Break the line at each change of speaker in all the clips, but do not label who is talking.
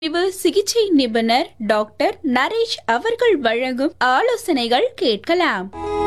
பிரிவு சிகிச்சை நிபுணர் டாக்டர் நரேஷ் அவர்கள் வழங்கும் ஆலோசனைகள் கேட்கலாம்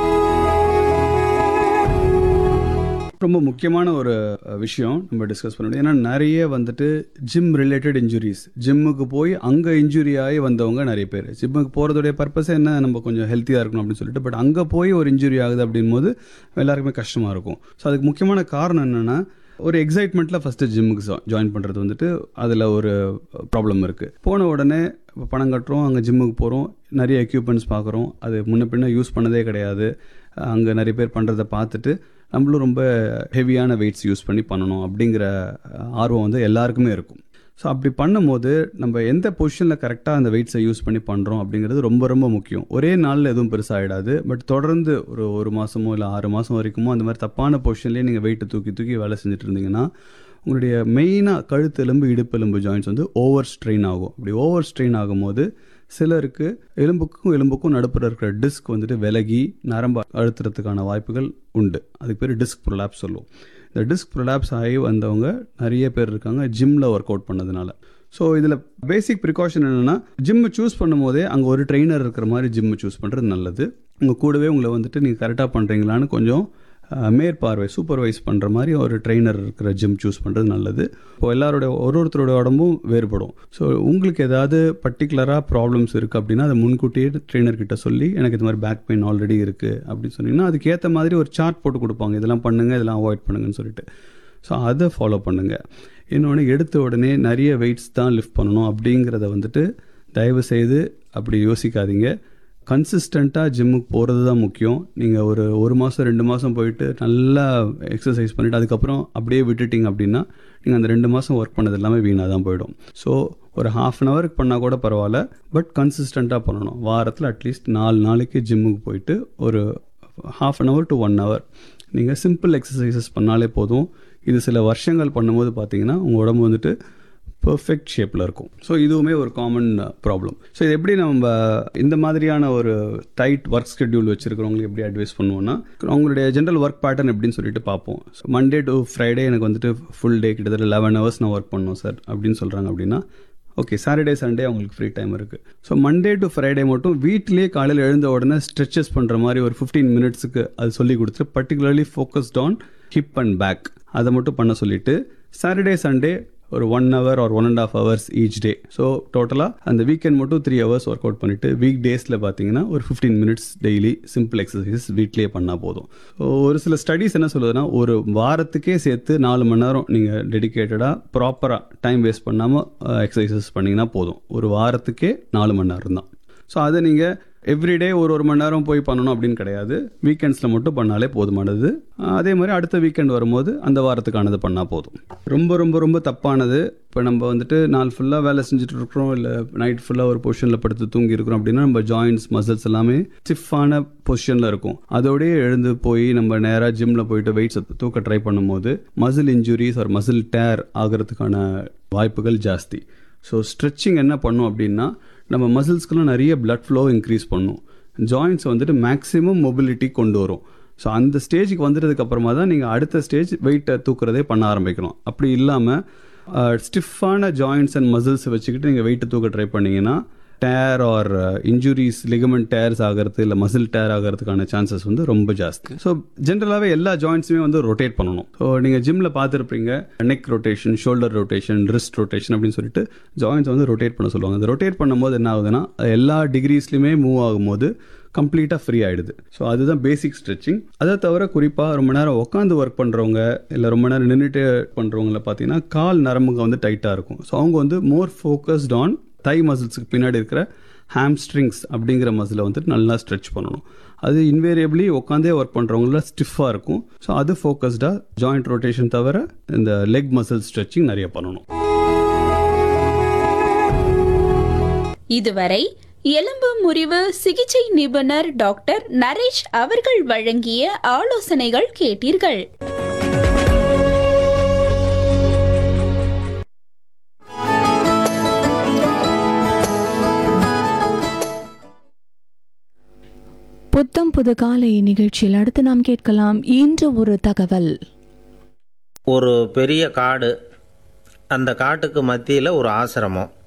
ரொம்ப முக்கியமான ஒரு அஹ், விஷயம் நம்ம டிஸ்கஸ் பண்ண ஏன்னா நிறைய வந்துட்டு ஜிம் ரிலேட்டட் இன்ஜுரிஸ் ஜிம்முக்கு போய் அங்கே இன்ஜுரி ஆகி வந்தவங்க நிறைய பேர் ஜிம்முக்கு போகிறதுடைய பர்பஸ் என்ன நம்ம கொஞ்சம் ஹெல்த்தியாக இருக்கணும் அப்படின்னு சொல்லிட்டு பட் அங்கே போய் ஒரு இன்ஜுரி ஆகுது அப்படின் போது எல்லாருக்குமே கஷ்டமாக இருக்கும் ஸோ அதுக்கு முக்கியமான காரணம் என்னென்னா ஒரு எக்ஸைட்மெண்ட்டில் ஃபஸ்ட்டு ஜிம்முக்கு ஜாயின் பண்ணுறது வந்துட்டு அதில் ஒரு ப்ராப்ளம் இருக்குது போன உடனே இப்ப பணம் கட்டுறோம் அங்கே ஜிம்முக்கு போகிறோம் நிறைய எக்யூப்மெண்ட்ஸ் பார்க்குறோம் அது முன்ன பின்ன யூஸ் பண்ணதே கிடையாது அங்கே நிறைய பேர் பண்ணுறதை பார்த்துட்டு நம்மளும் ரொம்ப ஹெவியான வெயிட்ஸ் யூஸ் பண்ணி பண்ணணும் அப்படிங்கிற அஹ், ஆர்வம் வந்து எல்லாருக்குமே இருக்கும் ஸோ அப்படி பண்ணும்போது நம்ம எந்த பொசிஷனில் கரெக்டாக அந்த வெயிட்ஸை யூஸ் பண்ணி பண்ணுறோம் அப்படிங்கிறது ரொம்ப ரொம்ப முக்கியம் ஒரே நாளில் எதுவும் பெருசாகிடாது பட் தொடர்ந்து ஒரு ஒரு மாதமோ இல்லை ஆறு மாதம் வரைக்குமோ அந்த மாதிரி தப்பான பொசிஷன்லேயே நீங்கள் வெயிட்டை தூக்கி தூக்கி வேலை செஞ்சுட்டு இருந்தீங்கன்னா உங்களுடைய மெயினாக கழுத்து எலும்பு இடுப்பு எலும்பு ஜாயின்ஸ் வந்து ஓவர் ஸ்ட்ரெயின் ஆகும் அப்படி ஓவர் ஸ்ட்ரெயின் ஆகும்போது சிலருக்கு எலும்புக்கும் எலும்புக்கும் நடுப்புற இருக்கிற டிஸ்க் வந்துட்டு விலகி நரம்பு அழுத்துறதுக்கான வாய்ப்புகள் உண்டு அதுக்கு பேர் டிஸ்க் ப்ரொலாப்ஸ் சொல்லுவோம் இந்த டிஸ்க் ப்ரொலாப்ஸ் ஆகி வந்தவங்க நிறைய பேர் இருக்காங்க ஜிம்மில் ஒர்க் அவுட் பண்ணதுனால ஸோ இதில் பேசிக் ப்ரிகாஷன் என்னென்னா ஜிம்மு சூஸ் பண்ணும்போதே அங்கே ஒரு ட்ரெயினர் இருக்கிற மாதிரி ஜிம்மு சூஸ் பண்ணுறது நல்லது உங்கள் கூடவே உங்களை வந்துட்டு நீங்கள் கரெக்டாக பண்ணுறீங்களான்னு கொஞ்சம் அஹ், மேற்பார்வை சூப்பர்வைஸ் பண்ணுற மாதிரி ஒரு ட்ரெயினர் இருக்கிற ஜிம் சூஸ் பண்ணுறது நல்லது இப்போ எல்லாரோட ஒரு ஒருத்தரோட உடம்பும் வேறுபடும் ஸோ உங்களுக்கு ஏதாவது பர்டிகுலராக ப்ராப்ளம்ஸ் இருக்குது அப்படின்னா அதை முன்கூட்டியே ட்ரெயினர் கிட்ட சொல்லி எனக்கு இது மாதிரி பேக் பெயின் ஆல்ரெடி இருக்குது அப்படின்னு சொன்னீங்கன்னா அதுக்கேற்ற மாதிரி ஒரு சார்ட் போட்டு கொடுப்பாங்க இதெல்லாம் பண்ணுங்கள் இதெல்லாம் அவாய்ட் பண்ணுங்கன்னு சொல்லிட்டு ஸோ அதை ஃபாலோ பண்ணுங்கள் இன்னொன்று எடுத்த உடனே நிறைய வெயிட்ஸ் தான் லிஃப்ட் பண்ணணும் அப்படிங்கிறத வந்துட்டு தயவு செய்து அப்படி யோசிக்காதீங்க கன்சிஸ்டண்ட்டாக ஜிம்முக்கு போகிறது தான் முக்கியம் நீங்கள் ஒரு ஒரு மாதம் ரெண்டு மாதம் போயிட்டு நல்லா எக்ஸசைஸ் பண்ணிவிட்டு அதுக்கப்புறம் அப்படியே விட்டுட்டீங்க அப்படின்னா நீங்கள் அந்த ரெண்டு மாதம் ஒர்க் பண்ணது எல்லாமே வீணாக தான் போயிடும் ஸோ ஒரு ஹாஃப் அன் ஹவருக்கு பண்ணால் கூட பரவாயில்ல பட் கன்சிஸ்டண்ட்டாக பண்ணணும் வாரத்தில் அட்லீஸ்ட் நாலு நாளைக்கு ஜிம்முக்கு போயிட்டு ஒரு half an hour to one hour நீங்கள் சிம்பிள் எக்ஸசைசஸ் பண்ணாலே போதும் இது சில வருஷங்கள் பண்ணும்போது பார்த்தீங்கன்னா உங்கள் உடம்பு வந்துட்டு பெர்ஃபெக்ட் ஷேப்பில் இருக்கும் ஸோ இதுவுமே ஒரு காமன் ப்ராப்ளம் ஸோ இது எப்படி நம்ம இந்த மாதிரியான ஒரு டைட் ஒர்க் ஸ்கெட்யூல் வச்சுருக்கிறவங்களுக்கு எப்படி அட்வைஸ் பண்ணுவோம்னா அவங்களுடைய ஜென்ரல் ஒர்க் பேட்டர்ன் எப்படின்னு சொல்லிட்டு பார்ப்போம் ஸோ மண்டே டு ஃப்ரைடே எனக்கு வந்துட்டு ஃபுல் டே கிட்டத்தட்ட லெவன் ஹவர்ஸ் நான் ஒர்க் பண்ணணும் சார் அப்படின்னு சொல்கிறாங்க அப்படின்னா ஓகே சாட்டர்டே சண்டே அவங்களுக்கு ஃப்ரீ டைம் இருக்குது ஸோ மண்டே டு ஃப்ரைடே மட்டும் வீட்டிலேயே காலையில் எழுந்த உடனே ஸ்ட்ரெச்சஸ் பண்ணுற மாதிரி ஒரு ஃபிஃப்டீன் மினிட்ஸுக்கு அது சொல்லி கொடுத்துட்டு particularly focused on hip and back அதை மட்டும் பண்ண சொல்லிட்டு சாட்டர்டே சண்டே ஒரு one hour or one and half hours each day so டோட்டலாக அந்த வீக்கெண்ட் மட்டும் த்ரீ ஹவர்ஸ் ஒர்க் அவுட் பண்ணிவிட்டு வீக் டேஸில் பார்த்தீங்கன்னா ஒரு fifteen minutes daily simple exercise வீட்லேயே பண்ணால் போதும் ஸோ ஒரு சில ஸ்டடீஸ் என்ன சொல்லுதுன்னா ஒரு வாரத்துக்கே சேர்த்து நாலு மணி நேரம் நீங்கள் டெடிக்கேட்டடாக ப்ராப்பராக டைம் வேஸ்ட் பண்ணாமல் எக்ஸசைசஸ் பண்ணிங்கன்னா போதும் ஒரு வாரத்துக்கே நாலு மணி நேரம் தான் ஸோ அதை நீங்கள் எவ்ரிடே ஒரு ஒரு மணி நேரம் போய் பண்ணணும் அப்படின்னு கிடையாது வீக்கெண்ட்ஸில் மட்டும் பண்ணாலே போதுமானது அஹ் அதே மாதிரி அடுத்த வீக்கெண்ட் வரும்போது அந்த வாரத்துக்கானது பண்ணால் போதும் ரொம்ப ரொம்ப ரொம்ப தப்பானது இப்போ நம்ம வந்துட்டு நாள் ஃபுல்லாக வேலை செஞ்சுட்டு இருக்கிறோம் இல்லை நைட் ஃபுல்லாக ஒரு பொசிஷனில் படுத்து தூங்கி இருக்கிறோம் அப்படின்னா நம்ம ஜாயின்ஸ் மசில்ஸ் எல்லாமே ஸ்டிஃபான பொசிஷனில் இருக்கும் அதோடயே எழுந்து போய் நம்ம நேராக ஜிம்மில் போயிட்டு வெயிட்ஸ் தூக்க ட்ரை பண்ணும்போது மசில் இன்ஜுரிஸ் ஒரு மசில் டேர் ஆகிறதுக்கான வாய்ப்புகள் ஜாஸ்தி ஸோ ஸ்ட்ரெச்சிங் என்ன பண்ணும் அப்படின்னா நம்ம மசில்ஸ்க்கெல்லாம் நிறைய பிளட் ஃப்ளோ இன்க்ரீஸ் பண்ணும் ஜாயின்ஸ் வந்துட்டு மேக்ஸிமம் மொபிலிட்டி கொண்டு வரும் ஸோ அந்த ஸ்டேஜுக்கு வந்துட்டதுக்கு அப்புறமா தான் நீங்கள் அடுத்த ஸ்டேஜ் வெயிட்டை தூக்குறதே பண்ண ஆரம்பிக்கணும் அப்படி இல்லாமல் ஸ்டிஃபான ஜாயின்ஸ் அண்ட் மசில்ஸ் வச்சுக்கிட்டு நீங்கள் வெயிட்டை தூக்க ட்ரை பண்ணீங்கன்னா tear or injuries ligament tears ஆகிறது இல்லை மசில் டேர் ஆகிறதுக்கான சான்சஸ் வந்து ரொம்ப ஜாஸ்தி ஸோ ஜென்ரலாகவே எல்லா ஜாயின்ஸுமே வந்து ரொட்டேட் பண்ணணும் ஸோ நீங்கள் ஜிம்மில் பார்த்துருப்பீங்க neck rotation shoulder rotation wrist rotation அப்படின்னு சொல்லிட்டு ஜாயின்ஸ் வந்து ரொட்டேட் பண்ண சொல்லுவாங்க அந்த ரொட்டேட் பண்ணும்போது என்ன ஆகுதுன்னா எல்லா டிகிரிஸ்லையுமே மூவ் ஆகும்போது கம்ப்ளீட்டாக ஃப்ரீ ஆகிடுது ஸோ அதுதான் பேசிக் ஸ்ட்ரெச்சிங் அதை தவிர குறிப்பாக ரொம்ப நேரம் உட்காந்து ஒர்க் பண்ணுறவங்க இல்லை ரொம்ப நேரம் நின்றுட்டு பண்ணுறவங்கள பார்த்தீங்கன்னா கால் நரம்புங்க வந்து டைட்டாக இருக்கும் ஸோ அவங்க வந்து மோர் ஃபோக்கஸ்ட் ஆன் தை மசில்ஸுக்கு பின்னாடி இருக்கிற ஹாம்ஸ்ட்ரிங்ஸ் அப்படிங்கிற மசிலை வந்துட்டு நல்லா ஸ்ட்ரெச் பண்ணணும் அது இன்வேரியபிளி உட்காந்தே ஒர்க் பண்ணுறவங்கள ஸ்டிஃபாக இருக்கும் ஸோ அது ஃபோக்கஸ்டாக ஜாயிண்ட் ரொட்டேஷன் தவிர இந்த லெக் மசில் ஸ்ட்ரெச்சிங் நிறைய பண்ணணும்
இதுவரை எலும்பு முறிவு சிகிச்சை நிபுணர் டாக்டர் நரேஷ் அவர்கள் வழங்கிய ஆலோசனைகள் கேட்டீர்கள்
புத்தம் புது காலை நிகழ்ச்சியில் அடுத்து நாம் கேட்கலாம் இன்று ஒரு தகவல்
ஒரு பெரிய காடு அந்த காட்டுக்கு மத்தியில் ஒரு ஆசிரமம்